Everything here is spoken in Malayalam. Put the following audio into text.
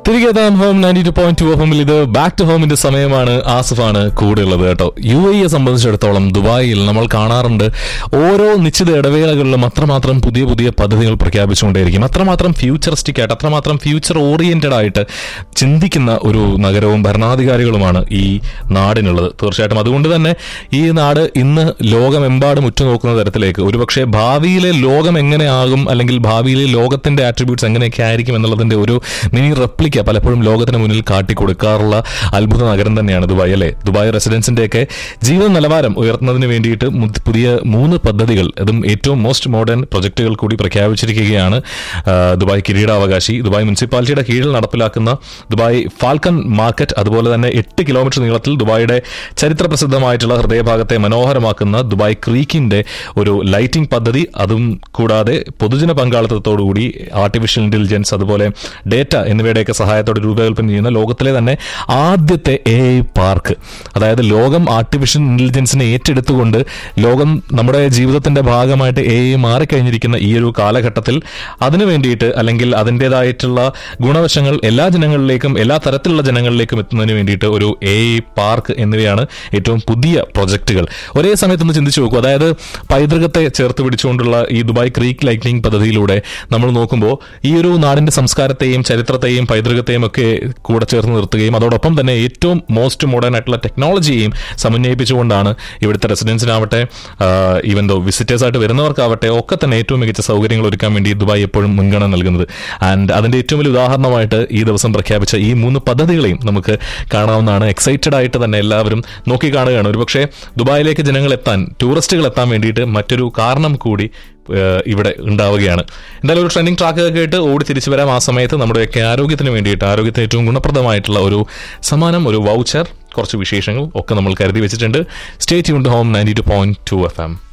തിരികെ എത്താം home ninety two point two എഫിൽ ഇത് ബാക്ക് ടു ഹോമിന്റെ സമയമാണ് ആസിഫാണ് കൂടെ ഉള്ളത് കേട്ടോ യു എയെ സംബന്ധിച്ചിടത്തോളം ദുബായിൽ നമ്മൾ കാണാറുണ്ട് ഓരോ നിശ്ചിത ഇടവേളകളിലും അത്രമാത്രം പുതിയ പുതിയ പദ്ധതികൾ പ്രഖ്യാപിച്ചുകൊണ്ടേയിരിക്കും അത്രമാത്രം ഫ്യൂച്ചറിസ്റ്റിക് ആയിട്ട് അത്രമാത്രം ഫ്യൂച്ചർ ഓറിയന്റഡ് ആയിട്ട് ചിന്തിക്കുന്ന ഒരു നഗരവും ഭരണാധികാരികളുമാണ് ഈ നാടിനുള്ളത് തീർച്ചയായിട്ടും അതുകൊണ്ട് തന്നെ ഈ നാട് ഇന്ന് ലോകമെമ്പാടും ഉറ്റുനോക്കുന്ന തരത്തിലേക്ക് ഒരുപക്ഷെ ഭാവിയിലെ ലോകം എങ്ങനെയാകും അല്ലെങ്കിൽ ഭാവിയിലെ ലോകത്തിന്റെ ആട്രിബ്യൂട്ട്സ് എങ്ങനെയൊക്കെ ആയിരിക്കും എന്നുള്ളതിന്റെ ഒരു മിനി റെപ്ലിക്ക പലപ്പോഴും ലോകത്തിന് മുന്നിൽ കാട്ടിക്കൊടുക്കാറുള്ള അത്ഭുത നഗരം തന്നെയാണ് ദുബായ് അല്ലെ ദുബായ് റെസിഡൻസിന്റെ ഒക്കെ ജീവിത നിലവാരം ഉയർത്തുന്നതിന് വേണ്ടിയിട്ട് മു- പുതിയ മൂന്ന് പദ്ധതികൾ അതും ഏറ്റവും മോസ്റ്റ് മോഡേൺ പ്രൊജക്ടുകൾ കൂടി പ്രഖ്യാപിച്ചിരിക്കുകയാണ് ആ, ദുബായ് കിരീടാവകാശി ദുബായ് മുനിസിപ്പാലിറ്റിയുടെ കീഴിൽ നടപ്പിലാക്കുന്ന ദുബായ് ഫാൽക്കൺ മാർക്കറ്റ് അതുപോലെ തന്നെ എട്ട് കിലോമീറ്റർ നീളത്തിൽ ദുബായിയുടെ ചരിത്ര പ്രസിദ്ധമായിട്ടുള്ള ഹൃദയഭാഗത്തെ മനോഹരമാക്കുന്ന ദുബായ് ക്രീക്കിന്റെ ഒരു ലൈറ്റിംഗ് പദ്ധതി അതും കൂടാതെ പൊതുജന പങ്കാളിത്തത്തോടുകൂടി ആർട്ടിഫിഷ്യൽ ഇന്റലിജൻസ് അതുപോലെ ഡേറ്റ എന്നിവയുടെയൊക്കെ സഹായത്തോടെ രൂപകൽപ്പന ചെയ്യുന്ന ലോകത്തിലെ തന്നെ ആദ്യത്തെ എ പാർക്ക് അതായത് ലോകം ആർട്ടിഫിഷ്യൽ ഇന്റലിജൻസിനെ ഏറ്റെടുത്തുകൊണ്ട് ലോകം നമ്മുടെ ജീവിതത്തിന്റെ ഭാഗമായിട്ട് എ മാറിക്കഴിഞ്ഞിരിക്കുന്ന ഈ ഒരു കാലഘട്ടത്തിൽ അതിനു വേണ്ടിയിട്ട് അല്ലെങ്കിൽ അതിൻ്റെതായിട്ടുള്ള ഗുണവശങ്ങൾ എല്ലാ ജനങ്ങളിലേക്കും എല്ലാ തരത്തിലുള്ള ജനങ്ങളിലേക്കും എത്തുന്നതിന് വേണ്ടിയിട്ട് ഒരു എ പാർക്ക് എന്നിവയാണ് ഏറ്റവും പുതിയ പ്രൊജക്ടുകൾ ഒരേ സമയത്ത് ഒന്ന് ചിന്തിച്ചു നോക്കൂ അതായത് പൈതൃകത്തെ ചേർത്ത് പിടിച്ചുകൊണ്ടുള്ള ഈ ദുബായ് ക്രീക്ക് ലൈറ്റ്നിങ് പദ്ധതിയിലൂടെ നമ്മൾ നോക്കുമ്പോൾ ഈ ഒരു നാടിന്റെ സംസ്കാരത്തെയും ചരിത്രത്തെയും പൈതൃകത്തെയും ഒക്കെ കൂടെ ചേർത്ത് നിർത്തുകയും അതോടൊപ്പം തന്നെ ഏറ്റവും മോസ്റ്റ് മോഡേൺ ആയിട്ടുള്ള ടെക്നോളജിയെയും സമന്വയിപ്പിച്ചുകൊണ്ടാണ് ഇവിടുത്തെ റെസിഡൻസിനാവട്ടെ ഈവൻ ദോ വിസിറ്റേഴ്സ് ആയിട്ട് വരുന്നവർക്കാവട്ടെ ഒക്കെ തന്നെ ഏറ്റവും മികച്ച സൗകര്യങ്ങൾ ഒരുക്കാൻ വേണ്ടി ദുബായ് എപ്പോഴും മുൻഗണന നൽകുന്നത് ആൻഡ് അതിന്റെ ഏറ്റവും വലിയ ഉദാഹരണമായിട്ട് ഈ ദിവസം പ്രഖ്യാപിച്ച ഈ മൂന്ന് പദ്ധതികളെയും നമുക്ക് കാണാവുന്നതാണ് എക്സൈറ്റഡ് ആയിട്ട് തന്നെ എല്ലാവരും നോക്കി കാണുകയാണ് ഒരുപക്ഷെ ദുബായിലേക്ക് ജനങ്ങൾ എത്താൻ ടൂറിസ്റ്റുകൾ എത്താൻ വേണ്ടിയിട്ട് മറ്റൊരു കാരണം കൂടി ഏഹ്, ഇവിടെ ഉണ്ടാവുകയാണ് എന്തായാലും ഒരു ട്രെൻഡിങ് ട്രാക്ക് ഒക്കെ ആയിട്ട് ഓടി തിരിച്ചു വരാം ആ സമയത്ത് നമ്മുടെയൊക്കെ ആരോഗ്യത്തിന് വേണ്ടിയിട്ട് ആരോഗ്യത്തിന് ഏറ്റവും ഗുണപ്രദമായിട്ടുള്ള ഒരു സമ്മാനം ഒരു വൗച്ചർ കുറച്ച് വിശേഷങ്ങൾ ഒക്കെ നമ്മൾ കരുതി വെച്ചിട്ടുണ്ട് stay tune home ninety two point two F M